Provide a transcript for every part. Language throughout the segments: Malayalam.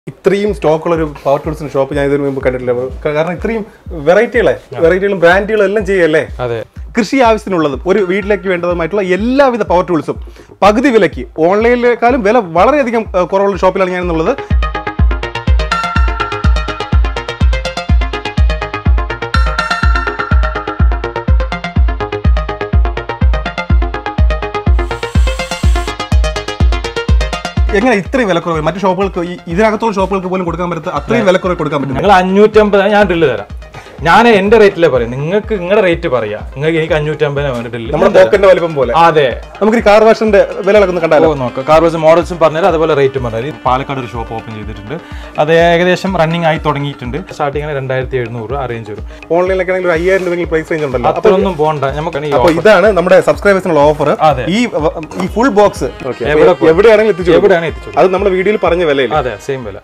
ഇത്രയും സ്റ്റോക്കുള്ള ഒരു പവർ ടൂൾസിന്റെ ഷോപ്പ് ഞാൻ ഇതിനു മുമ്പ് കണ്ടിട്ടില്ല ക- കാരണം ഇത്രയും വെറൈറ്റികളെ വെറൈറ്റികളും ബ്രാൻഡുകളും എല്ലാം ചെയ്യല്ലേ അതെ കൃഷി ആവശ്യത്തിനുള്ളതും ഒരു വീട്ടിലേക്ക് വേണ്ടതുമായിട്ടുള്ള എല്ലാവിധ പവർ ടൂൾസും പകുതി വിലയ്ക്ക് ഓൺലൈനിലേക്കാളും വില വളരെയധികം ഏഹ്, കുറവുള്ള ഷോപ്പിലാണ് ഞാൻ എന്നുള്ളത് എങ്ങനെ ഇത്രയും വിലക്കുറവ് മറ്റു ഷോപ്പുകൾക്ക് ഈ ഇതിനകത്തുള്ള ഷോപ്പുകൾക്ക് പോലും കൊടുക്കാൻ പറ്റാത്ത അത്രയും വിലക്കുറവ് കൊടുക്കാൻ പറ്റും നിങ്ങൾ അഞ്ഞൂറ്റമ്പത് ഞാൻ ഡ്രില്ല് തരാം ഞാൻ എന്റെ റേറ്റിലേ പറയാം നിങ്ങൾക്ക് നിങ്ങളുടെ റേറ്റ് പറയാ നിങ്ങൾക്ക് എനിക്ക് അഞ്ഞൂറ്റമ്പതിന് വേണ്ടി ഡ്രില്ല് നമ്മുടെ പോക്കറ്റിന്റെ വലിപ്പം പോലെ അതെ നമുക്ക് ഈ കാർ വാഷിന്റെ വിലകളൊക്കെ ഒന്ന് കണ്ടാലോ ഓ നോക്കാം കാർബസ് മോഡൽസും പറഞ്ഞാൽ അതുപോലെ റേറ്റും പറഞ്ഞാൽ പാലക്കാട് ഒരു ഷോപ്പ് ഓപ്പൺ ചെയ്തിട്ടുണ്ട് അത് ഏകദേശം റണ്ണിങ് ആയി തുടങ്ങിയിട്ടുണ്ട് സ്റ്റാർട്ടിങ് രണ്ടായിരത്തി എഴുന്നൂറ് അറേഞ്ച് വരും ഓൺലൈനിലൊക്കെ ആണെങ്കിൽ ഒരു അയ്യായിരം രൂപ പ്രൈസ് റേഞ്ച് ഉണ്ടല്ലോ അപ്പൊ അത്രയൊന്നും പോകണ്ട നമുക്ക് ഈ അപ്പൊ ഇതാണ് നമ്മുടെ സബ്സ്ക്രൈബേഴ്സിനുള്ള ഓഫർ അതെ. ഈ വ- ഈ ഫുൾ ബോക്സ് എവിടെ കൊ- എവിടെയാണെങ്കിലും എത്തിച്ചു കൊടുക്കും. എവിടെയാണ് എത്തിച്ചു അത് നമ്മുടെ വീഡിയോയിൽ പറഞ്ഞ വിലയില്ല അതെ സെയിം വില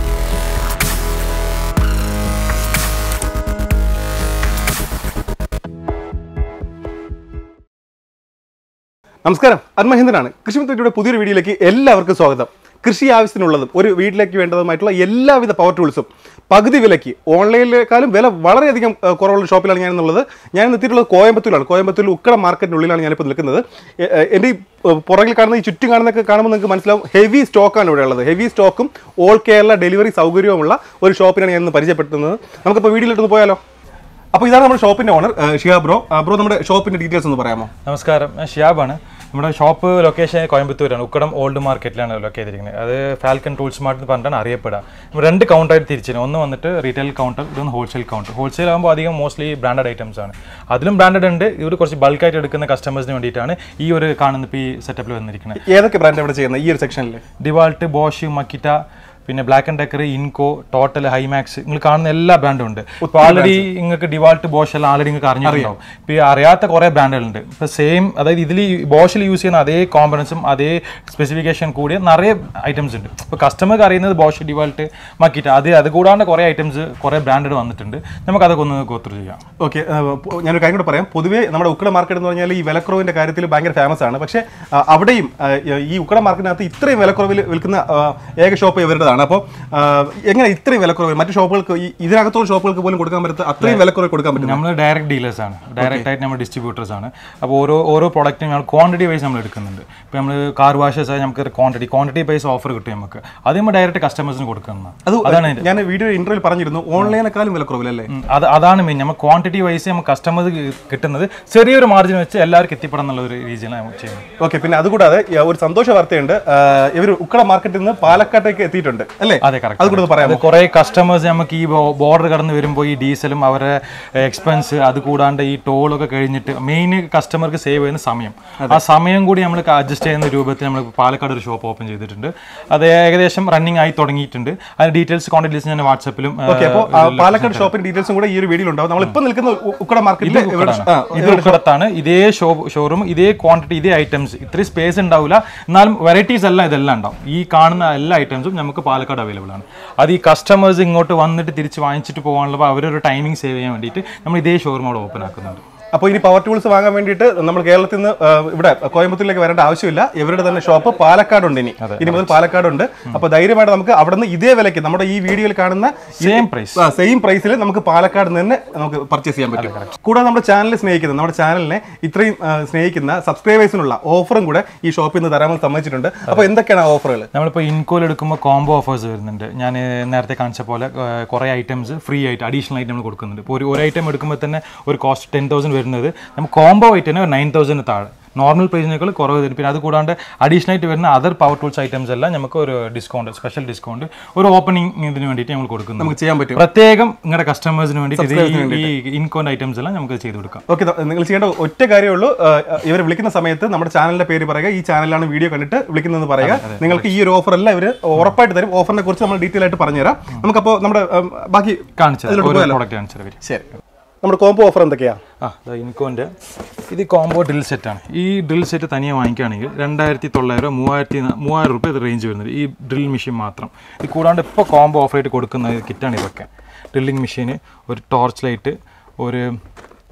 നമസ്കാരം അന്മഹേന്ദ്രനാണ് കൃഷിമിത്രയുടെ പുതിയൊരു വീഡിയോയിലേക്ക് എല്ലാവർക്കും സ്വാഗതം കൃഷി ആവശ്യത്തിനുള്ളതും ഒരു വീട്ടിലേക്ക് വേണ്ടതുമായിട്ടുള്ള എല്ലാവിധ പവർ ടൂൾസും പകുതി വിലയ്ക്ക് ഓൺലൈനിലേക്കാളും വില വളരെയധികം ഏഹ്, കുറവുള്ള ഷോപ്പിലാണ് ഞാൻ എന്നുള്ളത് ഞാൻ ഇന്ന് എത്തിയിട്ടുള്ളത് കോയമ്പത്തൂരിലാണ് കോയമ്പത്തൂരിൽ ഉക്കട മാർക്കറ്റിനുള്ളിലാണ് ഞാനിപ്പോൾ നിൽക്കുന്നത് എ- എ- എൻ്റെ ഈ ഏഹ്, പുറകിൽ കാണുന്ന ഈ ചുറ്റും കാണുന്നതൊക്കെ കാണുമ്പോൾ നിങ്ങൾക്ക് മനസ്സിലാവും ഹെവി സ്റ്റോക്കാണ് ഇവിടെ ഉള്ളത് ഹെവി സ്റ്റോക്കും ഓൾ കേരള ഡെലിവറി സൗകര്യവുമുള്ള ഒരു ഷോപ്പിനാണ് ഞാൻ ഇന്ന് പരിചയപ്പെടുത്തുന്നത് നമുക്കിപ്പോൾ വീഡിയോയിലിട്ടൊന്ന് പോയാലോ അപ്പോൾ ഇതാണ് നമ്മുടെ ഷോപ്പിന്റെ ഓണർ ഷിയാ ബ്രോ ആ, ബ്രോ നമ്മുടെ ഷോപ്പിന്റെ ഡീറ്റെയിൽസ് ഒന്ന് പറയാമോ നമസ്കാരം ഞാൻ ഷിയാബാണ് നമ്മുടെ ഷോപ്പ് ലൊക്കേഷൻ കോയമ്പത്തൂരാണ് ഉക്കടം ഓൾഡ് മാർക്കറ്റിലാണ് ലൊക്കേറ്റ് ചെയ്തിരിക്കുന്നത് അത് ഫാൽക്കൺ ടൂൾസ് മാർട്ട് എന്ന് പറഞ്ഞിട്ടാണ് അറിയപ്പെടുക നമ്മൾ രണ്ട് കൗണ്ടറായിട്ട് തിരിച്ചിരുന്നു ഒന്ന് വന്നിട്ട് റീറ്റെയിൽ കൗണ്ടർ ഇതൊന്ന് ഹോൾസെയിൽ കൗണ്ടർ ഹോൾസെയിൽ ആകുമ്പോൾ അധികം മോസ്റ്റ്ലി ബ്രാൻഡഡ് ഐറ്റംസ് ആണ് അതിലും ബ്രാൻഡഡ് ഉണ്ട് ഇവർ കുറച്ച് ബൾക്കായിട്ട് എടുക്കുന്ന കസ്റ്റമേഴ്സിന് വേണ്ടിയിട്ടാണ് ഈ ഒരു കാണുന്ന ഇപ്പോൾ ഈ സെറ്റപ്പിൽ വന്നിരിക്കുന്നത് ഏതൊക്കെ ബ്രാൻഡ് ഇവിടെ ചെയ്യുന്നത് ഈ ഒരു സെക്ഷനിൽ ഡിവാൾട്ട് ബോഷ് മക്കിറ്റ പിന്നെ Black and Decker Ingco Total Himax നിങ്ങൾ കാണുന്ന എല്ലാ ബ്രാൻഡും ഉണ്ട് ഇപ്പോൾ ആൾറെഡി നിങ്ങൾക്ക് ഡിവാൾട്ട് ബോഷ് എല്ലാം ആൾറെഡി നിങ്ങൾക്ക് അറിഞ്ഞിട്ടുണ്ടാവും ഇപ്പോൾ ഈ അറിയാത്ത കുറേ ബ്രാൻഡുകളുണ്ട് ഇപ്പോൾ സെയിം അതായത് ഇതിൽ ബോഷിൽ യൂസ് ചെയ്യുന്ന അതേ കോമ്പണൻസും അതേ സ്പെസിഫിക്കേഷൻ കൂടിയ നിറയെ ഐറ്റംസ് ഉണ്ട് ഇപ്പോൾ കസ്റ്റമർക്ക് അറിയുന്നത് ബോഷ് ഡിവാൾട്ട് മക്കിറ്റ അത് അത് കൂടാണ്ട് കുറേ ഐറ്റംസ് കുറേ ബ്രാൻഡഡ് വന്നിട്ടുണ്ട് നമുക്ക് അതൊക്കെ ഒന്ന് ഗോത്രു ചെയ്യാം ഓക്കെ ഞാനൊരു കാര്യം കൂടെ പറയാം പൊതുവേ നമ്മുടെ ഉക്കട മാർക്കറ്റ് എന്ന് പറഞ്ഞാൽ ഈ വിലക്കുറവിന്റെ കാര്യത്തിൽ ഭയങ്കര ഫേമസ് ആണ് പക്ഷേ ആ, അവിടെയും ആ, ഈ ഉക്കട മാർക്കറ്റിനകത്ത് ഇത്രയും വിലക്കുറവിൽ വിൽക്കുന്ന ആ, ഏക ഷോപ്പ് ഇവരുടേതാണ് അപ്പോൾ ആ, എങ്ങനെ ഇത്രയും വിലക്കുറവ് മറ്റു ഷോപ്പുകൾക്ക് ഈ ഇതിനകത്തുള്ള ഷോപ്പുകൾക്ക് പോലും കൊടുക്കാൻ പറ്റാത്ത അത്രയും വിലക്കുറവ് കൊടുക്കാൻ പറ്റും നമ്മൾ ഡയറക്റ്റ് ഡീലേഴ്സ് ആണ് ഡയറക്റ്റ് ആയിട്ട് നമ്മൾ ഡിസ്ട്രിബ്യൂട്ടേഴ്സ് ആണ് അപ്പോൾ ഓരോ ഓരോ പ്രോഡക്റ്റും നമ്മൾ ക്വാണ്ടിറ്റി വൈസ് നമ്മൾ എടുക്കുന്നുണ്ട് ഇപ്പോൾ നമ്മൾ കാർ വാഷസ് ആയി നമുക്ക് ക്വാണ്ടിറ്റി ക്വാണ്ടിറ്റി വൈസ് ഓഫർ കിട്ടും നമുക്ക് അത് നമ്മൾ ഡയറക്റ്റ് കസ്റ്റമേഴ്സിന് കൊടുക്കുന്നതാണ് അത് അതാണ് അതിന്റെ ഞാൻ വീഡിയോ ഇന്റർവ്യൂവിൽ പറഞ്ഞിരുന്നു ഓൺലൈനേക്കാളും വിലക്കുറവിലല്ലേ ഉം, അത് അതാണ് മെയിൻ നമ്മൾ ക്വാണ്ടിറ്റി വൈസ് നമുക്ക് കസ്റ്റമേഴ്സ് കിട്ടുന്നത് ചെറിയൊരു മാർജിൻ വെച്ച് എല്ലാവർക്കും എത്തിപ്പെടാൻ എന്നുള്ള ഒരു രീതിയിലാണ് നമ്മൾ ചെയ്യുന്നത് ഓക്കെ പിന്നെ അതുകൂടാതെ ഈ ഒരു സന്തോഷ വാർത്തയുണ്ട് ഇവർ ഉക്കട മാർക്കറ്റിൽ നിന്ന് പാലക്കാട്ടേക്ക് എത്തിയിട്ടുണ്ട് അല്ലേ അതെ കറക്റ്റ് അത് കൂടെ പറയാം അത് കുറേ കസ്റ്റമേഴ്സ് നമുക്ക് ഈ ബോർഡർ കടന്ന് വരുമ്പോൾ ഈ ഡീസലും അവരെ എക്സ്പെൻസ് അത് കൂടാണ്ട് ഈ ടോളൊക്കെ കഴിഞ്ഞിട്ട് മെയിൻ കസ്റ്റമർക്ക് സേവ് ചെയ്യുന്ന സമയം ആ സമയം കൂടി നമ്മൾ അഡ്ജസ്റ്റ് ചെയ്യുന്ന രൂപത്തിൽ നമ്മൾ പാലക്കാട് ഒരു ഷോപ്പ് ഓപ്പൺ ചെയ്തിട്ടുണ്ട് അത് ഏകദേശം റണ്ണിങ് ആയി തുടങ്ങിയിട്ടുണ്ട് അതിന്റെ ഡീറ്റെയിൽസ് കോൺടാക്ട് ലിസ്റ്റ് ഞാൻ വാട്സപ്പിലും ഓക്കെ അപ്പോൾ പാലക്കാട് ഷോപ്പിന്റെ ഡീറ്റെയിൽസും കൂടെ ഈ ഒരു വീഡിയോ ഉണ്ടാവും നമ്മൾ ഇപ്പം നിൽക്കുന്ന ഉ- ഉക്കട മാർക്കറ്റിൽ ഇത് ഉൾക്കടത്താണ് ഇതേ ഷോ ഷോറൂം ഇതേ ക്വാണ്ടിറ്റി ഇതേ ഐറ്റംസ് ഇത്രയും സ്പേസ് ഉണ്ടാവില്ല എന്നാലും വെറൈറ്റീസ് എല്ലാം ഇതെല്ലാം ഉണ്ടാവും ഈ കാണുന്ന എല്ലാ ഐറ്റംസും നമുക്ക് പാലക്കാട് അവൈലബിൾ ആണ് അത് ഈ കസ്റ്റമേഴ്സ് ഇങ്ങോട്ട് വന്നിട്ട് തിരിച്ച് വാങ്ങിച്ചിട്ട് പോകാനുള്ള അവരൊരു ടൈമിംഗ് സേവ് ചെയ്യാൻ വേണ്ടിയിട്ട് നമ്മൾ ഇതേ ഷോറൂം അവിടെ ഓപ്പൺ ആക്കുന്നുണ്ട് അപ്പോൾ ഇനി പവർ ടൂൾസ് വാങ്ങാൻ വേണ്ടിയിട്ട് നമ്മൾ കേരളത്തിൽ നിന്ന് ആ, ഇവിടെ കോയമ്പത്തൂരിലേക്ക് വരേണ്ട ആവശ്യമില്ല ഇവരുടെ തന്നെ ഷോപ്പ് പാലക്കാടുണ്ട് ഇനി ഇനി മുതൽ പാലക്കാടുണ്ട് അപ്പോൾ ധൈര്യമായിട്ട് നമുക്ക് അവിടെ നിന്ന് ഇതേ വിലയ്ക്ക് നമ്മുടെ ഈ വീഡിയോയിൽ കാണുന്ന സെയിം പ്രൈസ് സെയിം പ്രൈസിൽ നമുക്ക് പാലക്കാട് നിന്ന് തന്നെ നമുക്ക് പർച്ചേസ് ചെയ്യാൻ പറ്റും കൂടാതെ നമ്മുടെ ചാനൽ സ്നേഹിക്കുന്ന നമ്മുടെ ചാനലിനെ ഇത്രയും ആ, സ്നേഹിക്കുന്ന സബ്സ്ക്രൈബേഴ്സിനുള്ള ഓഫറും കൂടെ ഈ ഷോപ്പിൽ നിന്ന് തരാമെന്ന് സമ്മതിച്ചിട്ടുണ്ട് അപ്പോൾ എന്തൊക്കെയാണ് ഓഫറുകൾ നമ്മളിപ്പോൾ ഇൻകോൽ എടുക്കുമ്പോൾ കോംബോ ഓഫേഴ്സ് വരുന്നുണ്ട് ഞാൻ നേരത്തെ കാണിച്ച പോലെ ഏഹ്, കുറേ ഐറ്റംസ് ഫ്രീ ആയിട്ട് അഡീഷണൽ ആയിട്ട് നമ്മൾ കൊടുക്കുന്നുണ്ട് ഇപ്പോൾ ഒരു ഒരു ഐറ്റം എടുക്കുമ്പോൾ തന്നെ ഒരു കോസ്റ്റ് ടെൻ തൗസൻഡ് വരുന്നത് നമുക്ക് കോംബോ ആയിട്ട് തന്നെ നയൻ തൗസൻഡ് താഴെ നോർമൽ പ്രൈസിനേക്കാൾ കുറവ് തരും പിന്നെ അത് കൂടാണ്ട് അഡീഷണൽ ആയിട്ട് വരുന്ന അതർ പവർ ടൂൾസ് ഐറ്റംസ് എല്ലാം നമുക്ക് ഒരു ഡിസ്കൗണ്ട് സ്പെഷ്യൽ ഡിസ്കൗണ്ട് ഒരു ഓപ്പണിംഗ് ഇതിന് വേണ്ടിയിട്ട് നമ്മൾ കൊടുക്കുന്നു നമുക്ക് ചെയ്യാൻ പറ്റും പ്രത്യേകം നിങ്ങളുടെ കസ്റ്റമേഴ്സിന് വേണ്ടിയിട്ട് ഇത് ഈ- ഈ ഇൻകോണ്ട് ഐറ്റംസ് എല്ലാം നമുക്ക് ചെയ്ത് കൊടുക്കാം ഓക്കെ നിങ്ങൾ ചെയ്യേണ്ട ഒറ്റ കാര്യമേ ഉള്ളൂ ഇവർ വിളിക്കുന്ന സമയത്ത് നമ്മുടെ ചാനലിന്റെ പേര് പറയുക ഈ ചാനലിലാണ് വീഡിയോ കണ്ടിട്ട് വിളിക്കുന്നതെന്ന് പറയുക നിങ്ങൾക്ക് ഈ ഒരു ഓഫർ എല്ലാം ഇവർ ഉറപ്പായിട്ട് തരും ഓഫറിനെ കുറിച്ച് നമ്മൾ ഡീറ്റെയിൽ ആയിട്ട് പറഞ്ഞുതരാം നമുക്കപ്പോൾ നമ്മുടെ ഉം, ബാക്കി കാണിച്ചത് ഒരു പ്രോഡക്റ്റ് കാണിച്ചത് വരും ശരി നമ്മുടെ കോംബോ ഓഫർ എന്തൊക്കെയാ ആ ഇൻകോൻ്റെ ഇത് കോംബോ ഡ്രിൽ സെറ്റാണ് ഈ ഡ്രിൽ സെറ്റ് തനിയെ വാങ്ങിക്കുകയാണെങ്കിൽ രണ്ടായിരത്തി തൊള്ളായിരം മൂവായിരത്തി ന- മൂവായിരം റുപ്യ ഇത് റേഞ്ച് വരുന്നത് ഈ ഡ്രിൽ മെഷീൻ മാത്രം ഇത് കൂടാണ്ട് ഇപ്പോൾ കോംബോ ഓഫറായിട്ട് കൊടുക്കുന്ന കിറ്റാണ് ഇതൊക്കെ ഡ്രില്ലിംഗ് മെഷീന് ഒരു ടോർച്ച് ലൈറ്റ് ഒരു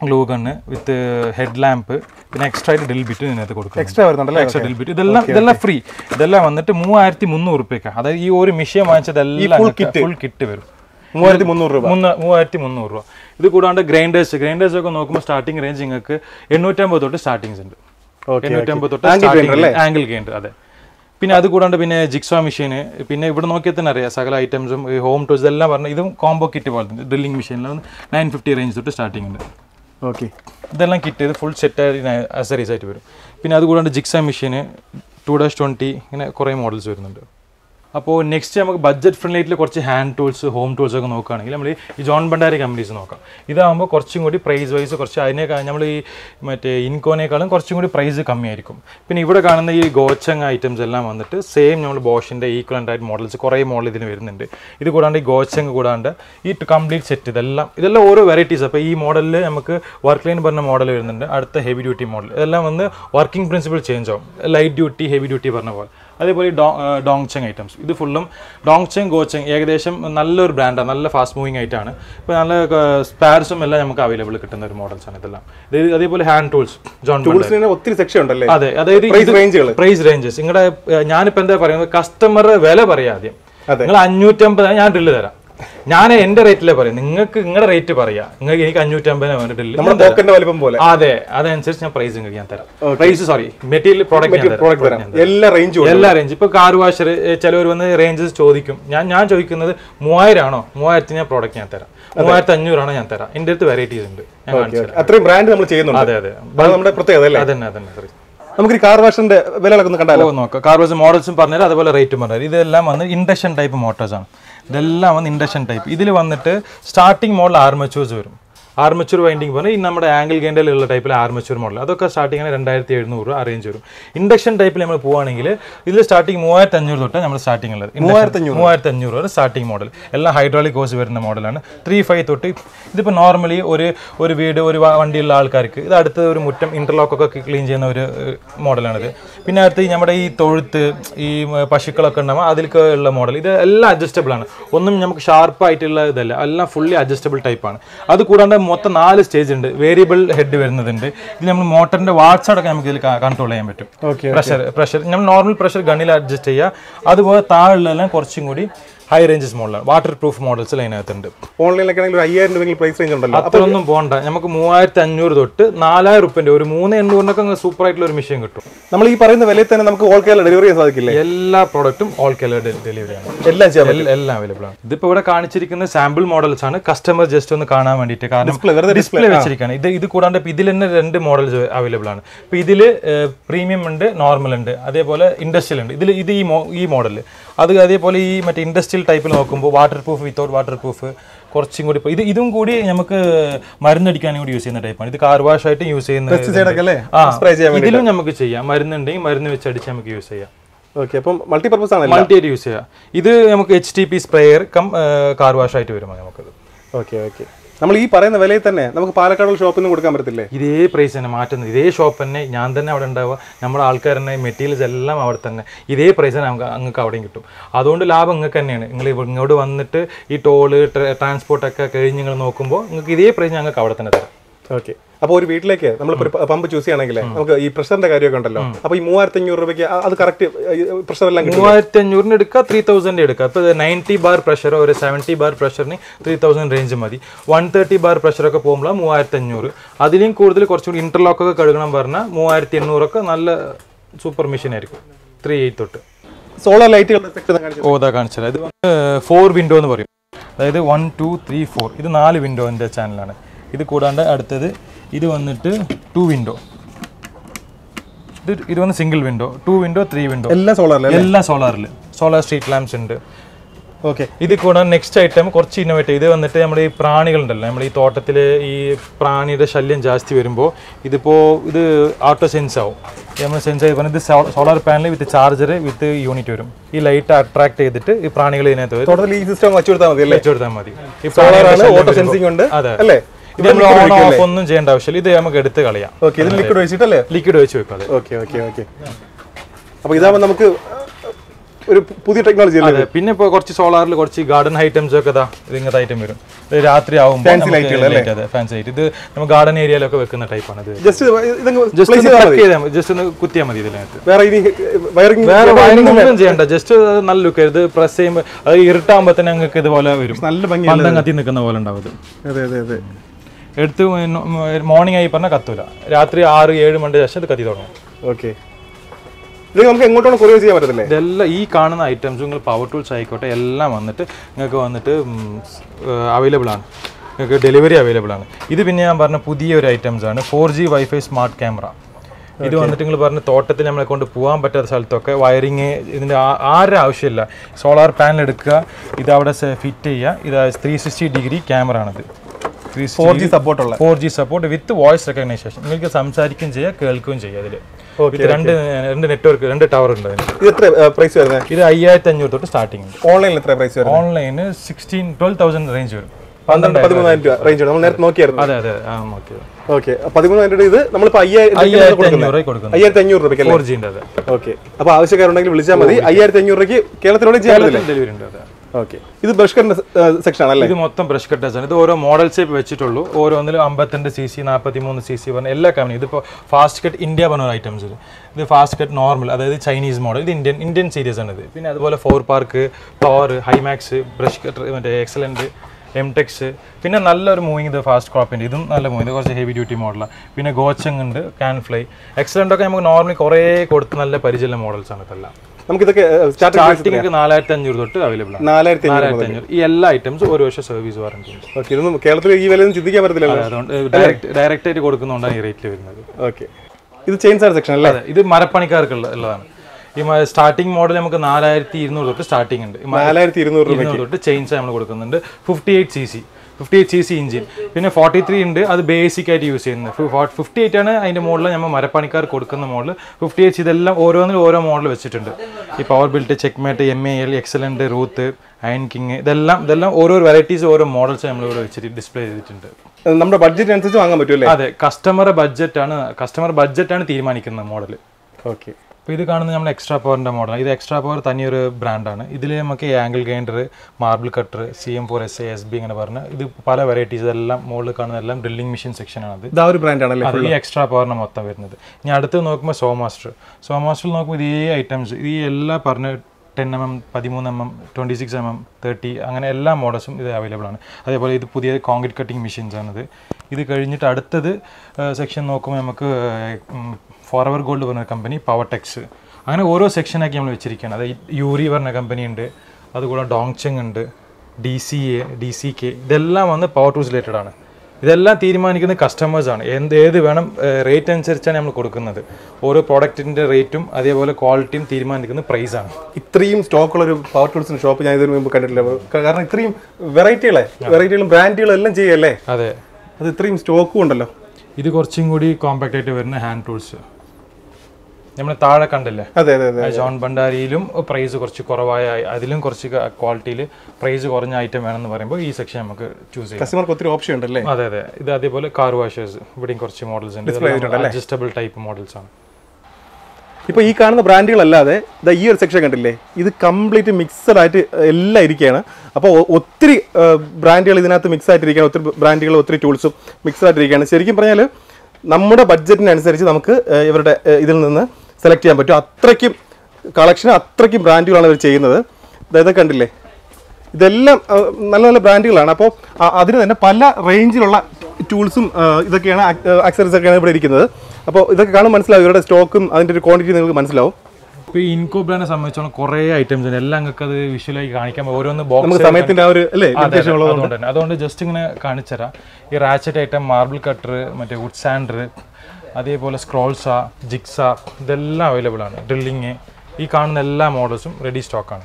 glue gun with head lamp പിന്നെ എക്സ്ട്രാ ആയിട്ട് ഡ്രിൽ ബിറ്റ് ഇതിനകത്ത് കൊടുക്കും എക്സ്ട്രാ വരുന്നുണ്ടല്ലേ എക്സ്ട്രാ ഡ്രിൽ ബിറ്റ് ഇതെല്ലാം ഇതെല്ലാം ഫ്രീ ഇതെല്ലാം വന്നിട്ട് മൂവായിരത്തി മുന്നൂറ് റുപ്യക്ക് അതായത് ഈ ഒരു മിഷ്യൻ വാങ്ങിച്ചതെല്ലാം ഫുൾ കിറ്റ് വരും മൂവായിരത്തി മുന്നൂറ് രൂപ മൂന്ന് മൂവായിരത്തി മുന്നൂറ് രൂപ ഇത് കൂടാണ്ട് ഗ്രൈൻഡേഴ്സ് ഗ്രൈൻഡേഴ്സ് ഒക്കെ നോക്കുമ്പോൾ സ്റ്റാർട്ടിംഗ് റേഞ്ച് നിങ്ങൾക്ക് എണ്ണൂറ്റമ്പത് തൊട്ട് സ്റ്റാർട്ടിങ്സ് ഉണ്ട് Okay, എണ്ണൂറ്റമ്പത് തൊട്ട് Angle grinder അല്ലേ? ആംഗിൾ ഗ്രൈൻഡർ അതെ പിന്നെ അത് കൂടാണ്ട് പിന്നെ ജിക്സോ മെഷീൻ പിന്നെ ഇവിടെ നോക്കിയാൽ തന്നെ അറിയാം സകല ഐറ്റംസും ഈ ഹോം ടൂൾസ് എല്ലാം പറഞ്ഞ ഇതും കോംബോ കിറ്റ് പോലത്തെ ഡ്രില്ലിംഗ് മെഷീനിൽ നയൻ ഫിഫ്റ്റി റേഞ്ച് തൊട്ട് സ്റ്റാർട്ടിംഗ് ഉണ്ട് ഓക്കെ ഇതെല്ലാം കിറ്റ് ചെയ്ത് ഫുൾ സെറ്റ് അസറീസ് ആയിട്ട് വരും പിന്നെ അത് കൂടാണ്ട് ജിക്സ മെഷീന് ടു ഡാഷ് ട്വൻറ്റി ഇങ്ങനെ കുറേ മോഡൽസ് വരുന്നുണ്ട് അപ്പോൾ നെക്സ്റ്റ് നമുക്ക് ബഡ്ജറ്റ് ഫ്രണ്ട്ലി ആയിട്ടുള്ള കുറച്ച് ഹാൻഡ് ടൂൾസ് ഹോം ടൂൾസ് ഒക്കെ നോക്കുകയാണെങ്കിൽ നമ്മൾ ഈ ജോൺ ഭണ്ഡാരി കമ്പനീസ് നോക്കാം ഇതാകുമ്പോൾ കുറച്ചും കൂടി പ്രൈസ് വൈസ് കുറച്ച് അതിനേക്കാൾ നമ്മൾ ഈ മറ്റേ ഇൻകോനേക്കാളും കുറച്ചും കൂടി പ്രൈസ് കമ്മിയായിരിക്കും പിന്നെ ഇവിടെ കാണുന്ന ഈ ഗോച്ചങ് ഐറ്റംസ് എല്ലാം വന്നിട്ട് സെയിം നമ്മൾ ബോഷിൻ്റെ ഈക്വലൻ്റ് ആയിട്ട് മോഡൽസ് കുറേ മോഡൽ ഇതിന് വരുന്നുണ്ട് ഇത് കൂടാണ്ട് ഈ ഗോച്ചങ് കൂടാണ്ട് ഈ കംപ്ലീറ്റ് സെറ്റ് ഇതെല്ലാം ഇതെല്ലാം ഓരോ വെറൈറ്റീസ് അപ്പോൾ ഈ മോഡലിൽ നമുക്ക് വർക്ക് ലൈൻ പറഞ്ഞ മോഡൽ വരുന്നുണ്ട് അടുത്ത ഹെവി ഡ്യൂട്ടി മോഡൽ ഇതെല്ലാം വന്ന് വർക്കിംഗ് പ്രിൻസിപ്പിൾ ചേഞ്ച് ആവും ലൈറ്റ് ഡ്യൂട്ടി ഹെവി ഡ്യൂട്ടി പറഞ്ഞ പോലെ അതേപോലെ ഈ ഡോ ഡോങ്ചെങ് ഐറ്റംസ് ഇത് ഫുള്ളും ഡോങ്ചെങ് ഗോച്ചെങ് ഏകദേശം നല്ലൊരു ബ്രാൻഡാണ് നല്ല ഫാസ്റ്റ് മൂവിങ് ആയിട്ടാണ് ഇപ്പോൾ നല്ല സ്പാർസും എല്ലാം നമുക്ക് അവൈലബിൾ കിട്ടുന്ന ഒരു മോഡൽസ് ആണ് ഇതെല്ലാം ഇത് അതേപോലെ ഹാൻഡ് ടൂൾസ് ജോൺ ബണ്ടർ. ടൂൾസിന് ഒത്തിരി സെക്ഷൻ ഉണ്ടല്ലേ അതെ അതായത് പ്രൈസ് റേഞ്ചുകൾ പ്രൈസ് റേഞ്ചസ് നിങ്ങളുടെ ഞാനിപ്പോൾ എന്താ പറയുന്നത് കസ്റ്റമർ വില പറയാം ആദ്യം അതെ. നിങ്ങൾ അഞ്ഞൂറ്റമ്പത് ഞാൻ ഡ്രില്ല് തരാം ഞാൻ എന്റെ റേറ്റിലെ പറയും നിങ്ങൾക്ക് നിങ്ങളുടെ റേറ്റ് പറയാം നിങ്ങൾക്ക് എനിക്ക് അഞ്ഞൂറ്റമ്പതിന് വേണ്ടി ഡ്രില്ല് നമ്മുടെ പോക്കറ്റിന്റെ വലിപ്പം പോലെ അതെ അതനുസരിച്ച് ഞാൻ പ്രൈസ് നിങ്ങൾക്ക് ഞാൻ തരാം price sorry material product product തരാം എല്ലാ റേഞ്ചും എല്ലാ റേഞ്ച് ഇപ്പൊ കാർ വാഷർ ചിലവർ വന്ന് റേഞ്ചസ് ചോദിക്കും ഞാൻ ഞാൻ ചോദിക്കുന്നത് മൂവായിരം ആണോ മൂവായിരത്തി ഞാൻ പ്രോഡക്റ്റ് ഞാൻ തരാം മൂവായിരത്തി അഞ്ഞൂറാണോ ഞാൻ തരാം എൻ്റെ അടുത്ത് വെറൈറ്റീസ് ഉണ്ട് ഞാൻ കാണിച്ചു തരാം അത്രയും ബ്രാൻഡ് നമ്മൾ ചെയ്യുന്നുണ്ട് അതെ അതെ അത് നമ്മുടെ പ്രത്യേകത അല്ലേ അതന്നെ അതന്നെ sorry. നമുക്ക് ഈ കാർ വാഷിന്റെ വിലകളൊക്കെ ഒന്ന് കണ്ടാലോ ഓ നോക്കാം കാർ വാഷ് മോഡൽസും പറഞ്ഞുതരാം അതുപോലെ റേറ്റും പറഞ്ഞുതരാം ഇതെല്ലാം വന്ന് ഇൻഡക്ഷൻ ടൈപ്പ് മോട്ടോഴ്സ് ആണ് ഇതെല്ലാം വന്ന് ഇൻഡക്ഷൻ ടൈപ്പ് ഇതിൽ വന്നിട്ട് സ്റ്റാർട്ടിംഗ് മോഡൽ ആർമച്ചൂസ് വരും ആർമച്ചൂർ വൈൻഡിങ് പറഞ്ഞാൽ ഈ നമ്മുടെ ആംഗിൾ ഗേൻഡിലുള്ള ടൈപ്പിൽ ആർമച്ചൂർ മോഡൽ അതൊക്കെ സ്റ്റാർട്ടിങ് രണ്ടായിരത്തി എഴുന്നൂറ് രൂപ അറേഞ്ച് വരും ഇൻഡക്ഷൻ ടൈപ്പിൽ നമ്മൾ പോവുകയാണെങ്കിൽ ഇതിൽ സ്റ്റാർട്ടിങ് മൂവായിരത്തി അഞ്ഞൂറ് തൊട്ട് നമ്മൾ സ്റ്റാർട്ടിംഗ് ഉള്ളത് മൂവായിരത്തി അഞ്ഞൂറ് വരെ സ്റ്റാർട്ടിംഗ് മോഡൽ എല്ലാം ഹൈഡ്രോളിക് കോഴ്സ് വരുന്ന മോഡലാണ് ത്രീ ഫൈവ് തൊട്ട് ഇതിപ്പോൾ നോർമലി ഒരു ഒരു വീട് ഒരു വ- വണ്ടിയുള്ള ആൾക്കാർക്ക് ഇത് അടുത്ത് ഒരു മുറ്റം ഇന്റർലോക്ക് ഒക്കെ ക്ലീൻ ചെയ്യുന്ന ഒരു ഏഹ്, മോഡലാണിത് പിന്നെ അടുത്ത് ഈ നമ്മുടെ ഈ തൊഴുത്ത് ഈ ഏഹ്, പശുക്കളൊക്കെ ഉണ്ടാകുമ്പോൾ അതിലേക്ക് ഉള്ള മോഡൽ ഇത് എല്ലാം അഡ്ജസ്റ്റബിൾ ആണ് ഒന്നും നമുക്ക് ഷാർപ്പ് ആയിട്ടുള്ള ഇതല്ല എല്ലാം ഫുള്ളി അഡ്ജസ്റ്റബിൾ ടൈപ്പാണ് അത് കൂടാണ്ട് മൊത്തം നാല് സ്റ്റേജ് ഉണ്ട് വേരിയബിൾ ഹെഡ് വരുന്നതുണ്ട് ഇത് നമ്മൾ മോട്ടറിന്റെ വാട്സ് അടക്കം നമുക്ക് ഇതിൽ കൺട്രോൾ ചെയ്യാൻ പറ്റും ഓക്കെ പ്രഷർ പ്രഷർ നമ്മൾ നോർമൽ പ്രഷർ ഗണ്ണിൽ അഡ്ജസ്റ്റ് ചെയ്യുക അതുപോലെ താഴെല്ലാം കുറച്ചും കൂടി ഹൈ റേഞ്ചസ് മോഡലാണ് വാട്ടർ പ്രൂഫ് മോഡൽസ് അതിനകത്തുണ്ട് ഓൺലൈനിലൊക്കെ ആണെങ്കിൽ ഒരു അയ്യായിരം രൂപ പ്രൈസ് റേഞ്ച് ഉണ്ടല്ലോ അത്രയൊന്നും പോകണ്ട നമുക്ക് മൂവായിരത്തി അഞ്ഞൂറ് തൊട്ട് നാലായിരം റുപ്യന്റെ ഒരു മൂന്ന് എണ്ണൂറിനൊക്കെ സൂപ്പർ ആയിട്ടുള്ള ഒരു മെഷീൻ കിട്ടും നമ്മൾ ഈ പറയുന്ന വിലയിൽ തന്നെ നമുക്ക് ഓൾ കേരള ഡെലിവറി ചെയ്യാൻ സാധിക്കില്ലേ എല്ലാ പ്രോഡക്റ്റും ഓൾ കേരള ഡെലിവറി ആണ് എല്ലാം ചെയ്യാൻ പറ്റും എൽ- എല്ലാം അവൈലബിൾ ആണ് ഇതിപ്പോ ഇവിടെ കാണിച്ചിരിക്കുന്ന സാമ്പിൾ മോഡൽസ് ആണ് കസ്റ്റമർ ജസ്റ്റ് ഒന്ന് കാണാൻ വേണ്ടിയിട്ട് കാരണം Display, വെറുതെ ഡിസ്പ്ലേ വെച്ചിരിക്കുകയാണ് ഇത് ഇത് കൂടാണ്ട് ഇപ്പൊ ഇതിൽ തന്നെ രണ്ട് മോഡൽസ് അവൈലബിൾ ആണ് ഇപ്പൊ ഇതിൽ പ്രീമിയം ഉണ്ട് നോർമൽ ഉണ്ട് അതേപോലെ ഇൻഡസ്ട്രിയൽ ഉണ്ട് ഇതിൽ ഇത് ഈ മോ- ഈ മോഡൽ അത് അതേപോലെ ഈ മറ്റേ ഇൻഡസ്ട്രിയൽ ടൈപ്പിൽ നോക്കുമ്പോൾ waterproof without waterproof കുറച്ചും കൂടി ഇപ്പൊ ഇത് ഇതും കൂടി നമുക്ക് മരുന്നടിക്കാനും കൂടി യൂസ് ചെയ്യുന്ന ടൈപ്പാണ് ഇത് കാർ വാഷ് ആയിട്ട് യൂസ് ചെയ്യുന്ന Pesticide ഒക്കെ അല്ലേ ആ സ്പ്രേ ചെയ്യാൻ വേണ്ടി ഇതിലും നമുക്ക് ചെയ്യാം മരുന്നുണ്ടെങ്കിൽ മരുന്ന് വെച്ച് അടിച്ച് നമുക്ക് യൂസ് ചെയ്യാം ഓക്കെ അപ്പം മൾട്ടിപർപ്പസ് ആണല്ലോ മൾട്ടി ആയിട്ട് യൂസ് ചെയ്യാം ഇത് നമുക്ക് H T P sprayer cum car wash ആയിട്ട് വരും നമുക്കത് ഓക്കെ ഓക്കെ നമ്മൾ ഈ പറയുന്ന വിലയിൽ തന്നെ നമുക്ക് പാലക്കാടുള്ള ഷോപ്പിൽ നിന്ന് കൊടുക്കാൻ പറ്റത്തില്ലേ ഇതേ പ്രൈസ് തന്നെ മാറ്റുന്നത് ഇതേ ഷോപ്പ് തന്നെ ഞാൻ തന്നെ അവിടെ ഉണ്ടാവുക നമ്മുടെ ആൾക്കാർ തന്നെ മെറ്റീരിയൽസ് എല്ലാം അവിടെ തന്നെ ഇതേ പ്രൈസ് തന്നെ നമുക്ക് നിങ്ങൾക്ക് അവിടെയും കിട്ടും അതുകൊണ്ട് ലാഭം നിങ്ങൾക്ക് തന്നെയാണ് നിങ്ങൾ ഇങ്ങോട്ട് വന്നിട്ട് ഈ ടോള് ട്രാൻസ്പോർട്ടൊക്കെ കഴിഞ്ഞ് നിങ്ങൾ നോക്കുമ്പോൾ നിങ്ങൾക്ക് ഇതേ പ്രൈസ് ഞങ്ങൾക്ക് അവിടെ തന്നെ തരാം ഓക്കെ അപ്പോൾ ഒരു വീട്ടിലേക്ക് നമ്മളിപ്പോൾ ഒരു പമ്പ് ചൂസ് ചെയ്യണമെങ്കിൽ നമുക്ക് ഈ പ്രഷറിന്റെ കാര്യമൊക്കെ ഉണ്ടല്ലോ അപ്പോൾ ഈ മൂവായിരത്തി അഞ്ഞൂറ് രൂപയ്ക്ക് അ- അത് കറക്റ്റ് പ്രഷർ എല്ലാം കിട്ടും മൂവായിരത്തി അഞ്ഞൂറിന് എടുക്കുക ത്രീ തൗസൻഡ് എടുക്കുക ഇപ്പോൾ നയൻറ്റി ബാർ പ്രഷറോ ഒരു സെവൻറ്റി ബാർ പ്രഷറിന് ത്രീ തൗസൻഡ് റേഞ്ച് മതി വൺ തേർട്ടി ബാർ പ്രഷറൊക്കെ പോകുമ്പോൾ മൂവായിരത്തി അഞ്ഞൂറ് അതിലും കൂടുതൽ കുറച്ചുകൂടി ഇന്റർലോക്ക് ഒക്കെ കഴുകണം പറഞ്ഞാൽ മൂവായിരത്തി എണ്ണൂറൊക്കെ നല്ല സൂപ്പർ മെഷീൻ ആയിരിക്കും ത്രീ എയ്റ്റ് തൊട്ട് സോളാർ ലൈറ്റുകളുടെ എഫക്ട് കാണിച്ചു ഓ ഇതാ കാണിച്ചത് ഇത് ഫോർ വിൻഡോ എന്ന് പറയും അതായത് വൺ ടു ത്രീ ഫോർ ഇത് നാല് വിൻഡോൻ്റെ ചാനലാണ് ഇത് കൂടാണ്ട് അടുത്തത് ഇത് വന്നിട്ട് ടു വിൻഡോ ഇത് ഇത് വന്ന് single window two window three window എല്ലാം സോളാറിൽ എല്ലാ സോളാറിൽ സോളാർ സ്ട്രീറ്റ് ലാംപ്സ് ഉണ്ട് ഓക്കെ ഇത് കൂടാതെ നെക്സ്റ്റ് ഐറ്റം കുറച്ച് ഇന്നോവേറ്റ് ഇത് വന്നിട്ട് നമ്മുടെ ഈ പ്രാണികളുണ്ടല്ലോ നമ്മുടെ ഈ തോട്ടത്തിൽ ഈ പ്രാണിയുടെ ശല്യം ജാസ്തി വരുമ്പോൾ ഇതിപ്പോൾ ഇത് ഓട്ടോ സെൻസ് ആവും നമ്മൾ സെൻസ് ആയി പറഞ്ഞാൽ ഇത് solar panel with charger with unit വരും ഈ ലൈറ്റ് അട്രാക്ട് ചെയ്തിട്ട് ഈ പ്രാണികൾ ഇതിനകത്ത് വരും ടോട്ടൽ ഈ സിസ്റ്റം വച്ചു കൊടുത്താൽ മതി അല്ലേ വെച്ച് കൊടുത്താൽ മതി ഈ സോളാർ പ്രാണികളുടെ ആണ് ശല്യം ഓട്ടോ വരുമ്പോൾ- സെൻസിങ് ഉണ്ട് അതെ അല്ലേ ഇത് നമ്മൾ ഓൺ ഓഫ് ഒന്നും ചെയ്യേണ്ട ആവശ്യമില്ല ഇത് നമുക്ക് എടുത്ത് കളയാം ഓക്കെ ഇത് ലിക്വിഡ് ഒഴിച്ചിട്ടല്ലേ ലിക്വിഡ് വെച്ച് വെക്കും അത് ഓക്കെ ഓക്കെ ഓക്കെ അപ്പോൾ ഇതാകുമ്പോൾ നമുക്ക് ഒരു പുതിയ ടെക്നോളജി അല്ലേ അതെ പിന്നെ ഇപ്പോൾ കുറച്ച് സോളാറിൽ കുറച്ച് ഗാർഡൻ ഐറ്റംസ് ഒക്കെ ഇതാ ഇത് ഇങ്ങനത്തെ ഐറ്റം വരും ഇത് രാത്രി ആവുമ്പോൾ അതെ ഫാൻസി ലൈറ്റ് ഇത് നമ്മൾ ഗാർഡൻ ഏരിയയിലൊക്കെ വെക്കുന്ന ടൈപ്പാണ് ഇത് ജസ്റ്റ് ഇതങ്ങ് ജസ്റ്റ് place ചെയ്താൽ മതി. ചെയ്താൽ മതി ജസ്റ്റ് ഒന്ന് കുത്തിയാൽ മതി ഇതിനകത്ത് വേറെ ഇനി വയറിംഗ് വേറെ വയറിംഗ് ഒന്നും ചെയ്യണ്ട ജസ്റ്റ് നല്ല ലുക്ക് ഇത് പ്രസ് ചെയ്യുമ്പോൾ അത് ഇരുട്ടാകുമ്പോൾ തന്നെ ഞങ്ങൾക്ക് ഇതുപോലെ വരും നല്ല ഭംഗി പന്തം കത്തി നിൽക്കുന്ന പോലെ ഉണ്ടാവും ഇത് അതെ അതെ അതെ എടുത്ത് മോർണിംഗ് ആയി പറഞ്ഞാൽ കത്തൂല രാത്രി ആറ് ഏഴ് മണി ശേഷം ഇത് കത്തി തുടങ്ങും ഓക്കെ ഇത് നമുക്ക് എങ്ങോട്ടാണ് കൊറിയർ ചെയ്യാൻ പറ്റത്തില്ലേ ഇതെല്ലാം ഈ കാണുന്ന ഐറ്റംസ് നിങ്ങൾ പവർ ടൂൾസ് ആയിക്കോട്ടെ എല്ലാം വന്നിട്ട് നിങ്ങൾക്ക് വന്നിട്ട് അവൈലബിൾ ആണ് നിങ്ങൾക്ക് ഡെലിവറി അവൈലബിൾ ആണ് ഇത് പിന്നെ ഞാൻ പറഞ്ഞ പുതിയ ഒരു ഐറ്റംസ് ആണ് four G wifi smart camera ഇത് വന്നിട്ട് നിങ്ങൾ പറഞ്ഞ തോട്ടത്തിൽ നമ്മളെ കൊണ്ട് പോകാൻ പറ്റാത്ത സ്ഥലത്തൊക്കെ വയറിങ് ഇതിൻ്റെ ആ- ആരുടെ ആവശ്യമില്ല സോളാർ പാനൽ എടുക്കുക ഇത് അവിടെ ഫിറ്റ് ചെയ്യുക ഇത് ത്രീ സിക്സ്റ്റി ഡിഗ്രി ക്യാമറ ആണിത് ത്രീ ഫോർ ജി സപ്പോർട്ടുള്ള four G support with voice recognition നിങ്ങൾക്ക് സംസാരിക്കുകയും ചെയ്യാം കേൾക്കുകയും ചെയ്യാം അതിൽ ഇത് രണ്ട് രണ്ട് നെറ്റ്വർക്ക് രണ്ട് ടവർ ഉണ്ട് അതിന് ഇത് എത്ര പ്രൈസ് വരുന്നത് ഇത് അയ്യായിരത്തി അഞ്ഞൂറ് തൊട്ട് സ്റ്റാർട്ടിംഗ് ഉണ്ട് ഓൺലൈനിൽ എത്ര പ്രൈസ് വരുന്നത് ഓൺലൈന് സിക്സ്റ്റീൻ ട്വൽവ് തൗസൻഡ് റേഞ്ച് വരും പന്ത്രണ്ട് പതിമൂന്നായിരം രൂപ റേഞ്ച് നമ്മൾ നേരത്തെ നോക്കിയായിരുന്നു അതെ അതെ ആ ഓക്കെ ഓക്കെ പതിമൂന്നായിരം രൂപ ഇത് നമ്മളിപ്പോ അയ്യായിരം അയ്യായിരത്തി അഞ്ഞൂറ് രൂപ കൊടുക്കുന്നത് അയ്യായിരത്തി അഞ്ഞൂറ് രൂപയ്ക്ക് ഫോർ ജിൻ്റെ അതെ ഓക്കെ അപ്പൊ ആവശ്യക്കാരുണ്ടെങ്കിൽ വിളിച്ചാൽ മതി അയ്യായിരത്തി അഞ്ഞൂറ് രൂപയ്ക്ക് കേരളത്തിലൂടെ ചെയ്യാൻ പറ്റില്ല ഡെലിവറി ഉണ്ട് അതെ ഓക്കെ ഇത് ബ്രഷ് കറിന്റെ സെക്ഷൻ ആണല്ലേ ഇത് മൊത്തം ബ്രഷ് കട്ടേഴ്സ് ആണ് ഇത് ഓരോ മോഡൽ ഷേപ്പ് വെച്ചിട്ടുള്ളൂ ഓരോന്നിലും അമ്പത്തിരണ്ട് സി സി നാൽപ്പത്തി മൂന്ന് സി സി പറഞ്ഞ എല്ലാ കമ്പനി ഇതിപ്പോൾ ഫാസ്റ്റ് കട്ട് ഇന്ത്യ പറഞ്ഞ ഒരു ഐറ്റംസ് ഇത് ഫാസ്റ്റ് കട്ട് നോർമൽ അതായത് ചൈനീസ് മോഡൽ ഇത് ഇന്ത്യൻ ഇന്ത്യൻ സീരീസ് ആണ് ഇത് പിന്നെ അതുപോലെ four park power Himax brush cutter മറ്റേ എക്സലൻറ്റ് എം ടെക്സ് പിന്നെ നല്ലൊരു മൂവിങ് ഇത് ഫാസ്റ്റ് ക്രോപ്പിൻ്റെ ഇതും നല്ല മൂവിങ് ഇത് കുറച്ച് ഹെവി ഡ്യൂട്ടി മോഡലാണ് പിന്നെ ഗോച്ചങ് ഉണ്ട് ക്യാൻ ഫ്ലൈ എക്സലൻ്റ് ഒക്കെ നമുക്ക് നോർമലി കുറേ കൊടുത്ത് നല്ല പരിചയമുള്ള മോഡൽസ് ആണ് ഇതെല്ലാം നമുക്കിതൊക്കെ സ്റ്റാർട്ടിംഗ് സ്റ്റാർട്ടിംഗ് നാലായിരത്തി അഞ്ഞൂറ് തൊട്ട് അവൈലബിൾ ആണ് നാലായിരത്തി അഞ്ഞൂറ് നാലായിരത്തി അഞ്ഞൂറ് ഈ എല്ലാ ഐറ്റംസും ഒരു വർഷം സർവീസ് വാറണ്ടി ഉണ്ട് ഓക്കെ ഇതൊന്നും കേരളത്തിൽ ഈ വിലയൊന്നും ചിന്തിക്കാൻ പറ്റത്തില്ലല്ലോ അതുകൊണ്ട് ഡയറക്റ്റ് ഡയറക്റ്റ് ആയിട്ട് കൊടുക്കുന്നതുകൊണ്ടാണ് ഈ റേറ്റിൽ വരുന്നത് ഓക്കെ ഇത് ചെയിൻ സാർ സെക്ഷൻ അല്ലേ അതെ ഇത് മരപ്പണിക്കാർക്ക് ഉള്ള- ഉള്ളതാണ് ഈ സ്റ്റാർട്ടിംഗ് മോഡൽ നമുക്ക് നാലായിരത്തി ഇരുന്നൂറ് തൊട്ട് സ്റ്റാർട്ടിംഗ് ഉണ്ട് ഈ മ- നാലായിരത്തി ഇരുന്നൂറ് രൂപ ഇരുന്നൂറ് തൊട്ട് ചെയിൻസ് നമ്മൾ കൊടുക്കുന്നുണ്ട് fifty eight C C fifty eight C C engine പിന്നെ ഫോർട്ടി ത്രീ ഉണ്ട് അത് ബേസിക് ആയിട്ട് യൂസ് ചെയ്യുന്നത് ഫിഫ്റ്റി എയ്റ്റ് ആണ് അതിന്റെ മോഡൽ നമ്മൾ മരപ്പണിക്കാർ കൊടുക്കുന്ന മോഡൽ ഫിഫ്റ്റി എയ്റ്റ് ഇതെല്ലാം ഓരോന്നിലും ഓരോ മോഡൽ വെച്ചിട്ടുണ്ട് ഈ power built checkmate M A L excellent Ruth iron king ഇതെല്ലാം ഇതെല്ലാം ഓരോ വെറൈറ്റീസ് ഓരോ മോഡൽസ് നമ്മൾ ഇവിടെ വെച്ചിട്ട് ഡിസ്പ്ലേ ചെയ്തിട്ടുണ്ട് നമ്മുടെ ബഡ്ജറ്റ് അനുസരിച്ച് വാങ്ങാൻ പറ്റുമല്ലേ അതെ കസ്റ്റമർ ബഡ്ജറ്റ് ആണ് കസ്റ്റമർ ബഡ്ജറ്റ് ആണ് തീരുമാനിക്കുന്ന മോഡൽ ഓക്കെ അപ്പോൾ ഇത് കാണുന്നത് നമ്മൾ എക്സ്ട്രാ പവറിൻ്റെ മോഡലാണ് ഇത് എക്സ്ട്രാ പവർ തനിയൊരു ബ്രാൻഡാണ് ഇതിൽ നമുക്ക് angle grinder marble cutter C M four S A S B ഇങ്ങനെ പറഞ്ഞ ഇത് പല വെറൈറ്റീസ് എല്ലാം മുകളിൽ കാണുന്ന എല്ലാം ഡ്രില്ലിംഗ് മെഷീൻ സെക്ഷനാണ് ഇതാ ഒരു ബ്രാൻഡ് ആണല്ലേ അത് ഈ എക്സ്ട്രാ പവറിന് മൊത്തം വരുന്നത് ഇനി അടുത്ത് നോക്കുമ്പോൾ സോമാസ്റ്റർ സോമാസ്റ്ററിൽ നോക്കുമ്പോൾ ഇതേ ഐറ്റംസ് ഈ എല്ലാ പറഞ്ഞ ടെൻ എം എം പതിമൂന്ന് M M twenty six M M thirty അങ്ങനെ എല്ലാ മോഡൽസും ഇത് അവൈലബിൾ ആണ് അതേപോലെ ഇത് പുതിയ കോൺക്രീറ്റ് കട്ടിങ് മെഷീൻസ് ആണിത് ഇത് കഴിഞ്ഞിട്ട് അടുത്തത് സെക്ഷൻ നോക്കുമ്പോൾ നമുക്ക് ഫോർ എവർ ഗോൾഡ് പറഞ്ഞ കമ്പനി പവർ ടെക്സ് അങ്ങനെ ഓരോ സെക്ഷനാക്കി നമ്മൾ വെച്ചിരിക്കുകയാണ് അത് യൂറി പറഞ്ഞ കമ്പനി ഉണ്ട് അതുകൂടെ ഡോങ്ചെങ് ഉണ്ട് D C A D C K ഇതെല്ലാം വന്ന് പവർ ടൂൾസ് റിലേറ്റഡ് ആണ് ഇതെല്ലാം തീരുമാനിക്കുന്നത് കസ്റ്റമേഴ്സാണ് എന്ത് ഏത് വേണം റേറ്റ് അനുസരിച്ചാണ് നമ്മൾ കൊടുക്കുന്നത് ഓരോ പ്രോഡക്റ്റിൻ്റെ റേറ്റും അതേപോലെ ക്വാളിറ്റിയും തീരുമാനിക്കുന്നത് പ്രൈസാണ് ഇത്രയും സ്റ്റോക്കുള്ള ഒരു പവർ ടൂൾസിന്റെ ഷോപ്പ് ഞാൻ ഇതിനു മുമ്പ് കണ്ടിട്ടില്ല കാരണം ഇത്രയും വെറൈറ്റികളെ വെറൈറ്റികളും ബ്രാൻഡുകളും എല്ലാം ചെയ്യല്ലേ അതെ അത് ഇത്രയും സ്റ്റോക്കും ഉണ്ടല്ലോ ഇത് കുറച്ചും കൂടി കോമ്പാക്റ്റ് ആയിട്ട് വരുന്ന ഹാൻഡ് ടൂൾസ് നമ്മൾ താഴെ കണ്ടില്ലേ അതെ അതെ അതെ ജോൺ ഭണ്ഡാരിയിലും പ്രൈസ് കുറച്ച് കുറവായ അതിലും കുറച്ച് ക്വാളിറ്റിയിൽ പ്രൈസ് കുറഞ്ഞ ഐറ്റം വേണമെന്ന് പറയുമ്പോൾ ഈ സെക്ഷൻ നമുക്ക് ചൂസ് ചെയ്യാം കസ്റ്റമർക്ക് ഒത്തിരി ഓപ്ഷൻ ഉണ്ടല്ലേ അതെ അതെ ഇത് അതേപോലെ കാർ വാഷേഴ്സ് ഇവിടെയും കുറച്ച് മോഡൽസ് ഉണ്ട് അഡ്ജസ്റ്റബിൾ ടൈപ്പ് മോഡൽസ് ആണ് ഇപ്പൊ ഈ കാണുന്ന ബ്രാൻഡുകളല്ലാതെ ഇതാ ഈ ഒരു സെക്ഷൻ കണ്ടില്ലേ ഇത് കംപ്ലീറ്റ് മിക്സഡ് ആയിട്ട് എല്ലാം ഇരിക്കുകയാണ് അപ്പോൾ ഒത്തിരി ബ്രാൻഡുകൾ ഇതിനകത്ത് മിക്സ് ആയിട്ടിരിക്കുകയാണ് ഒത്തിരി ബ്രാൻഡുകൾ ഒത്തിരി ടൂൾസും മിക്സ് ആയിട്ടിരിക്കുകയാണ് ശരിക്കും പറഞ്ഞാൽ നമ്മുടെ ബഡ്ജറ്റിനനുസരിച്ച് നമുക്ക് ഏഹ്, ഇവരുടെ ഏഹ്, ഇതിൽ നിന്ന് സെലക്ട് ചെയ്യാൻ പറ്റും അത്രയ്ക്കും കളക്ഷൻ അത്രയ്ക്കും ബ്രാൻഡുകളാണ് ഇവർ ചെയ്യുന്നത് അതായത് കണ്ടില്ലേ ഇതെല്ലാം ആ, നല്ല നല്ല ബ്രാൻഡുകളാണ് അപ്പോൾ അതിന് തന്നെ പല റേഞ്ചിലുള്ള ടൂൾസും ഇതൊക്കെയാണ് ആക്സറീസ് ഒക്കെയാണ് ഇവിടെ ഇരിക്കുന്നത് അപ്പോൾ ഇതൊക്കെ കാണുമ്പോൾ മനസ്സിലാവും ഇവരുടെ സ്റ്റോക്കും അതിൻ്റെ ഒരു ക്വാണ്ടിറ്റി നിങ്ങൾക്ക് മനസ്സിലാവും ഇപ്പോൾ ഈ ഇൻകോ ബ്രാൻഡിനെ സംബന്ധിച്ചോളം കുറേ ഐറ്റംസ് ഉണ്ട് എല്ലാം നിങ്ങൾക്ക് അത് വിഷ്വലായി കാണിക്കാൻ ഓരോന്ന് ബോക്സ് നമുക്ക് സമയത്തിന്റെ ആ ഒരു അല്ലേ അതെ, അതെ, limitation ഉള്ളത് അതുകൊണ്ട് തന്നെ അതുകൊണ്ട് ജസ്റ്റ് ഇങ്ങനെ കാണിച്ചുതരാം ഈ റാച്ചറ്റ് ഐറ്റം മാർബിൾ കട്ടർ മറ്റേ വുഡ് സാൻഡർ അതേപോലെ സ്ക്രോൾസ ജിക്സ ഇതെല്ലാം അവൈലബിൾ ആണ് ഡ്രില്ലിങ് ഈ കാണുന്ന എല്ലാ മോഡൽസും റെഡി സ്റ്റോക്കാണ്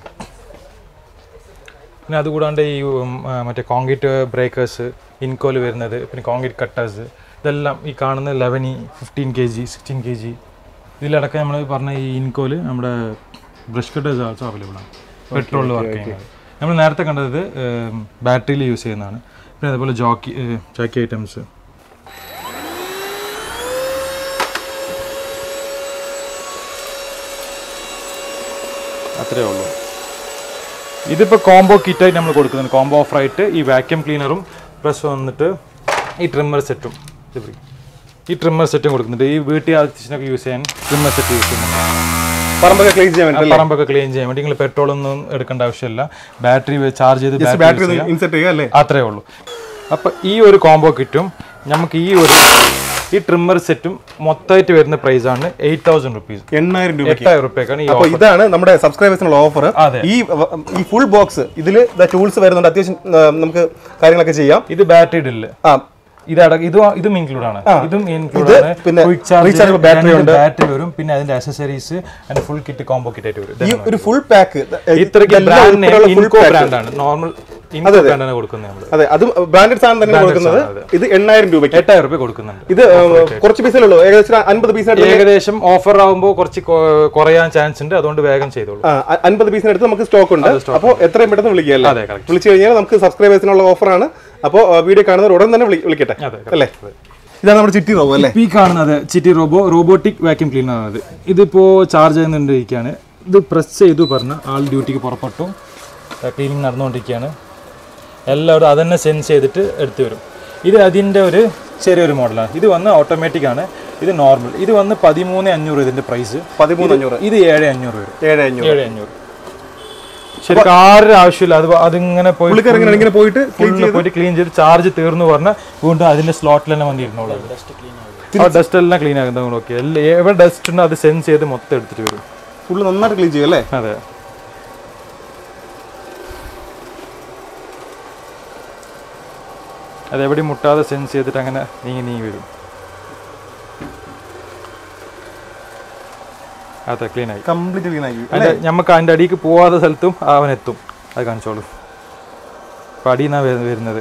പിന്നെ അതുകൂടാണ്ട് ഈ ഉം, ആ, മറ്റേ കോൺക്രീറ്റ് ബ്രേക്കേഴ്സ് ഇൻകോൽ വരുന്നത് പിന്നെ കോൺക്രീറ്റ് കട്ടേഴ്സ് ഇതെല്ലാം ഈ കാണുന്ന ലെവനി fifteen K G sixteen K G ഇതിലടക്കം നമ്മൾ പറഞ്ഞ ഈ ഇൻകോല് നമ്മുടെ ബ്രഷ് കട്ടേഴ്സ് ആൾസോ അവൈലബിൾ ആണ് പെട്രോളിൽ വർക്ക് ചെയ്യുന്നത് നമ്മൾ നേരത്തെ കണ്ടത് ബാറ്ററിയിൽ യൂസ് ചെയ്യുന്നതാണ് പിന്നെ അതുപോലെ ജോക്കി ജോക്കി ഐറ്റംസ് അത്രേ ഉള്ളൂ ഇതിപ്പോൾ കോംബോ കിറ്റായിട്ട് നമ്മൾ കൊടുക്കുന്നുണ്ട് കോംബോ ഓഫറായിട്ട് ഈ വാക്യൂം ക്ലീനറും പ്ലസ് വന്നിട്ട് ഈ ട്രിമ്മർ സെറ്റും ഈ ട്രിമ്മർ സെറ്റും കൊടുക്കുന്നുണ്ട് ഈ വീട്ടിൽ ആവശ്യത്തിനൊക്കെ യൂസ് ചെയ്യാൻ ട്രിമ്മർ സെറ്റ് യൂസ് ചെയ്യുന്നുണ്ട് പറമ്പൊക്കെ ക്ലീൻ ചെയ്യാൻ വേണ്ടി പറമ്പൊക്കെ ക്ലീൻ ചെയ്യാൻ വേണ്ടി നിങ്ങൾ പെട്രോൾ ഒന്നും എടുക്കേണ്ട ആവശ്യമില്ല ബാറ്ററി ചാർജ് ചെയ്ത് ബാറ്ററി ബാറ്ററി ഒന്ന് ഇൻസെർട്ട് ചെയ്യുക അല്ലേ അത്രേ ഉള്ളൂ അപ്പോൾ ഈ ഒരു കോംബോ കിറ്റും നമുക്ക് ഈ ഒരു ഈ ട്രിമ്മർ സെറ്റും മൊത്തമായിട്ട് വരുന്ന പ്രൈസ് ആണ് എയ്റ്റ് തൗസൻഡ് റുപ്പീസ് എണ്ണായിരം രൂപ എട്ടായിരം റുപ്യക്കാണ് ഈ അപ്പൊ ഇതാണ് നമ്മുടെ സബ്സ്ക്രൈബേഴ്സിനുള്ള ഓഫർ അതെ. ഈ വ- ഈ ഫുൾ ബോക്സ് ഇതിൽ ടൂൾസ് വരുന്നുണ്ട് അത്യാവശ്യം ആ, നമുക്ക് കാര്യങ്ങളൊക്കെ ചെയ്യാം ഇത് ബാറ്ററി ഡ്രില്ല് ആ ഇത് അടക്ക ഇത് ഇതും ഇൻക്ലൂഡ് ആണ് ഇതും ഇൻക്ലൂഡ് ആണ് പിന്നെ Quick charge, rechargeable battery രണ്ട് ഉണ്ട്. ബാറ്ററി വരും പിന്നെ അതിന്റെ അക്സസറീസ് അതിന്റെ ഫുൾ കിറ്റ് കോംബോ കിറ്റ് ആയിട്ട് വരും ഈ ഒരു ഫുൾ പാക്ക് ഇത്രയ്ക്ക് ബ്രാൻഡ് നെയിം ഇൻകോ ബ്രാൻഡാണ് നോർമൽ ഇൻകോ ബ്രാൻഡാണ് കൊടുക്കുന്നത് നമ്മൾ അതെ അതും ബ്രാൻഡഡ് സാധനം തന്നെ കൊടുക്കുന്നത് ഇത് എണ്ണായിരം രൂപയ്ക്ക് എട്ടായിരം റുപ്യ കൊടുക്കുന്നുണ്ട് ഇത് ആ, കുറച്ച് പീസേ ഉള്ളൂ ഏകദേശം അൻപത് പീസിനടുത്ത് ഏകദേശം ഓഫർ ആകുമ്പോൾ കുറച്ച് കൊ- കുറയാൻ ചാൻസ് ഉണ്ട് അതുകൊണ്ട് വേഗം ചെയ്തോളൂ അൻപത് പീസിനടുത്ത് നമുക്ക് സ്റ്റോക്ക് ഉണ്ട് അപ്പോൾ എത്രയും പെട്ടെന്ന് വിളിക്കുകയല്ലേ അതെ correct. വിളിച്ചു കഴിഞ്ഞാൽ നമുക്ക് സബ്സ്ക്രൈബേഴ്സിനുള്ള ഓഫറാണ് അപ്പോൾ വീഡിയോ കാണുന്നവർ ഉടൻ തന്നെ വിളി- വിളിക്കട്ടെ അതെ അല്ലേ ഇതാണ് നമ്മുടെ ചിട്ടി റോബോ അല്ലേ ഈ കാണുന്നത് Chitti robo robotic vacuum cleaner ആണ് അത് ഇതിപ്പോൾ ചാർജ് ചെയ്യുന്നുണ്ടിരിക്കുകയാണ് ഇത് പ്രസ് ചെയ്തു പറഞ്ഞ ആൾ ഡ്യൂട്ടിക്ക് പുറപ്പെട്ടു ക്ലീനിങ് നടന്നുകൊണ്ടിരിക്കുകയാണ് എല്ലാവരും അതന്നെ സെൻസ് ചെയ്തിട്ട് എടുത്തു വരും ഇത് അതിൻ്റെ ഒരു ചെറിയൊരു മോഡലാണ് ഇത് വന്ന് ഓട്ടോമാറ്റിക് ആണ് ഇത് നോർമൽ ഇത് വന്ന് പതിമൂന്ന് അഞ്ഞൂറ് ഇതിൻ്റെ പ്രൈസ് പതിമൂന്ന് അഞ്ഞൂറ് ഇത് ഏഴ് അഞ്ഞൂറ് വരും ഏഴ് അഞ്ഞൂറ് ഏഴ് അഞ്ഞൂറ് ശരിക്കും ആരുടെ ആവശ്യമില്ല അത് അതിങ്ങനെ പോയി പുള്ളിക്കാരൻ ഇങ്ങനെ ഇങ്ങനെ പോയിട്ട് ഫുള്ള് പോയിട്ട് ക്ലീൻ ചെയ്ത് ചാർജ് തീർന്നു പറഞ്ഞാൽ വീണ്ടും അതിന്റെ സ്ലോട്ടിൽ തന്നെ വന്നിരുന്നോളൂ ആ ഡസ്റ്റ് എല്ലാം ക്ലീൻ ആക്കുന്നത് നോക്കി എല്ലാം എവിടെ ഡസ്റ്റ് ഉണ്ടോ അത് സെൻസ് ചെയ്ത് മൊത്തം എടുത്തിട്ട് വരും ഫുള്ള് നന്നായിട്ട് ക്ലീൻ ചെയ്യും അല്ലേ അതെ അത് എവിടെ മുട്ടാതെ സെൻസ് ചെയ്തിട്ട് അങ്ങനെ നീങ്ങി നീങ്ങി വരും അതെ ക്ലീൻ ആയി കംപ്ലീറ്റ് ക്ലീൻ ആക്കി അതിന്റെ നമുക്ക് അതിന്റെ അടിക്ക് പോവാത്ത സ്ഥലത്തും അവൻ എത്തും അത് കാണിച്ചോളൂ അപ്പൊ അടിയിന്നാ വരുന്നത്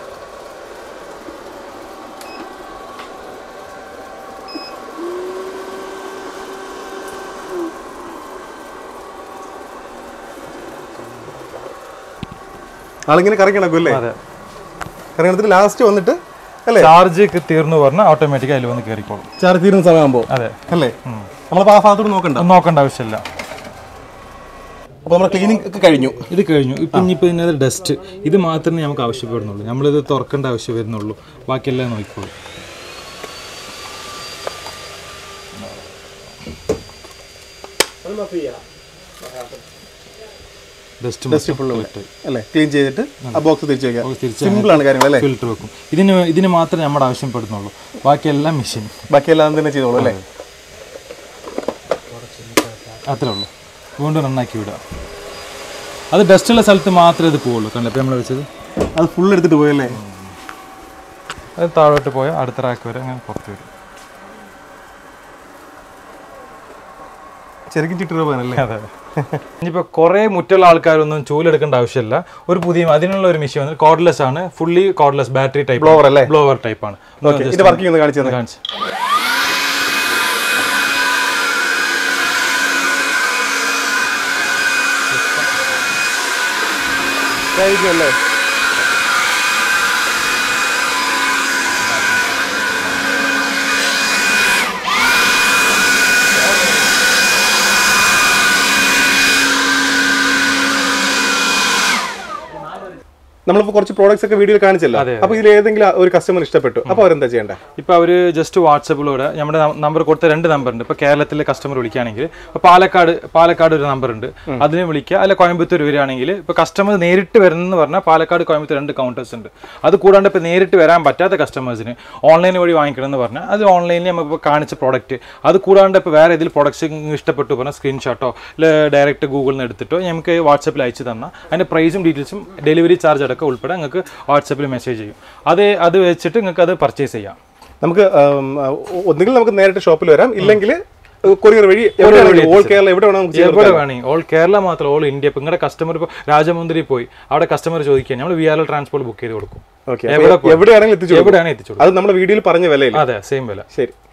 ആളിങ്ങനെ കറങ്ങി നടക്കും അല്ലേ അതെ കറങ്ങി നടത്തിട്ട് ലാസ്റ്റ് വന്നിട്ട് അല്ലേ ചാർജ് തീർന്നു പറഞ്ഞാൽ ഓട്ടോമാറ്റിക് അതിൽ വന്ന് കയറിക്കോളും ചാർജ് തീരുന്ന സമയമാകുമ്പോൾ അതെ അല്ലേ നമ്മളിപ്പോൾ ആ ഭാഗത്തോട് നോക്കണ്ട അത് നോക്കേണ്ട ആവശ്യമില്ല അപ്പോൾ നമ്മുടെ ക്ലീനിങ് ഒക്കെ കഴിഞ്ഞു ഇത് കഴിഞ്ഞു ഇപ്പം ഇനിയിപ്പോൾ ഇതിനകത്ത് ഡസ്റ്റ് ഇത് മാത്രമേ നമുക്ക് ആവശ്യപ്പെടുന്നുള്ളൂ നമ്മളിത് തുറക്കേണ്ട ആവശ്യം വരുന്നുള്ളൂ ബാക്കിയെല്ലാം നോക്കിക്കോളൂ ഡസ്റ്റ് ഡസ്റ്റ് ഫുള്ള് അല്ലേ ക്ലീൻ ചെയ്തിട്ട് ആ ബോക്സ് തിരിച്ചു വയ്ക്കാം തിരിച്ച് സിമ്പിൾ ആണ് കാര്യങ്ങൾ അല്ലേ ഫിൽറ്റർ വെക്കും ഇതിന് ഇതിന് മാത്രമേ നമ്മുടെ ആവശ്യപ്പെടുന്നുള്ളൂ ബാക്കിയെല്ലാം മെഷീൻ ബാക്കിയെല്ലാം തന്നെ ചെയ്തോളൂ അല്ലേ അത്രേ ഉള്ളൂ വീണ്ടും നന്നാക്കി വിടുക അത് ഡസ്റ്റുള്ള സ്ഥലത്ത് മാത്രമേ ഇത് പോവുള്ളൂ കണ്ടോ ഇപ്പം നമ്മൾ വെച്ചത് അത് ഫുൾ എടുത്തിട്ട് പോയല്ലേ അത് താഴോട്ട് പോയാൽ അടുത്ത റാക്ക് വരെ അങ്ങനെ പുറത്ത് വരും ശരിക്കും ചിട്ടി പോകാനല്ലേ അതെ ഇനിയിപ്പോൾ കുറേ മുറ്റുള്ള ആൾക്കാരൊന്നും ചൂലെടുക്കേണ്ട ആവശ്യമില്ല ഒരു പുതിയ അതിനുള്ള ഒരു മെഷീൻ വന്നിട്ട് കോർഡ്ലെസ് ആണ് fully cordless battery type Blower അല്ലേ? ബ്ലോവർ ടൈപ്പ് ആണ് ഓക്കെ ഇത് വർക്കിംഗ് ഒന്ന് കാണിച്ചു തന്നെ കാണിച്ച് അല്ലേ നമ്മളിപ്പോൾ കുറച്ച് പ്രോഡക്ട്സ് ഒക്കെ വീഡിയോയിൽ കാണിച്ചല്ലോ അപ്പോൾ ഇതിൽ ഏതെങ്കിലും ഒരു കസ്റ്റമർ ഇഷ്ടപ്പെട്ടു അപ്പോൾ അവരെന്താ ചെയ്യേണ്ടത് ഇപ്പോൾ അവർ ജസ്റ്റ് വാട്സപ്പിലൂടെ നമ്മുടെ നമ്പർ കൊടുത്ത രണ്ട് നമ്പർ ഉണ്ട് ഇപ്പോൾ കേരളത്തിലെ കസ്റ്റമർ വിളിക്കുകയാണെങ്കിൽ ഇപ്പോൾ പാലക്കാട് പാലക്കാട് ഒരു നമ്പർ ഉണ്ട് അതിന് വിളിക്കുക അല്ല കോയമ്പത്തൂർ വരികയാണെങ്കിൽ ഇപ്പോൾ കസ്റ്റമർ നേരിട്ട് വരുന്നെന്ന് പറഞ്ഞാൽ പാലക്കാട് കോയമ്പത്തൂർ രണ്ട് കൗണ്ടേഴ്സ് ഉണ്ട് അത് കൂടാണ്ട് ഇപ്പോൾ നേരിട്ട് വരാൻ പറ്റാത്ത കസ്റ്റമേഴ്സിന് ഓൺലൈൻ വഴി വാങ്ങിക്കണം എന്ന് പറഞ്ഞാൽ അത് ഓൺലൈനിൽ നമുക്കിപ്പോൾ കാണിച്ച പ്രോഡക്റ്റ് അത് കൂടാണ്ട് ഇപ്പോൾ വേറെ ഏതെങ്കിലും പ്രോഡക്റ്റ്സ് ഇഷ്ടപ്പെട്ടു പറഞ്ഞാൽ സ്ക്രീൻഷോട്ടോ അല്ല ഡയറക്റ്റ് ഗൂഗിളിൽ നിന്ന് എടുത്തിട്ടോ നമുക്ക് വാട്സപ്പിൽ അയച്ചു തന്നാൽ അതിൻ്റെ പ്രൈസും ഡീറ്റെയിൽസും ഡെലിവറി ചാർജ് അടക്കം ഉൾപ്പെടെ നിങ്ങൾക്ക് വാട്സപ്പിൽ മെസ്സേജ് ചെയ്യും അത് അത് വെച്ചിട്ട് നിങ്ങൾക്ക് അത് പർച്ചേസ് ചെയ്യാം നമുക്ക് ആം, ഒന്നുകിൽ നമുക്ക് നേരിട്ട് ഷോപ്പിൽ വരാം ഇല്ലെങ്കിൽ കൊറിയർ വഴി എവിടെ വേണമെങ്കിലും ഓൾ കേരള എവിടെ വേണം നമുക്ക് ചെയ്യാൻ എവിടെ വേണമെങ്കിൽ ഓൾ കേരള മാത്രം ഓൾ ഇന്ത്യ ഇപ്പം നിങ്ങളുടെ കസ്റ്റമർ ഇപ്പോൾ രാജമുന്ദ്രി പോയി അവിടെ കസ്റ്റമർ ചോദിക്കുക നമ്മൾ വി ആർ ട്രാൻസ്പോർട്ട് ബുക്ക് ചെയ്ത് കൊടുക്കും ഓക്കെ എവിടെ പോയി? എവിടെയാണെങ്കിലും എത്തിച്ചു കൊടുക്കും. എവിടെയാണ് എത്തിച്ചു കൊടുക്കും അത് നമ്മുടെ വീഡിയോയിൽ പറഞ്ഞ വിലയില്ല അതെ സെയിം വില ശരി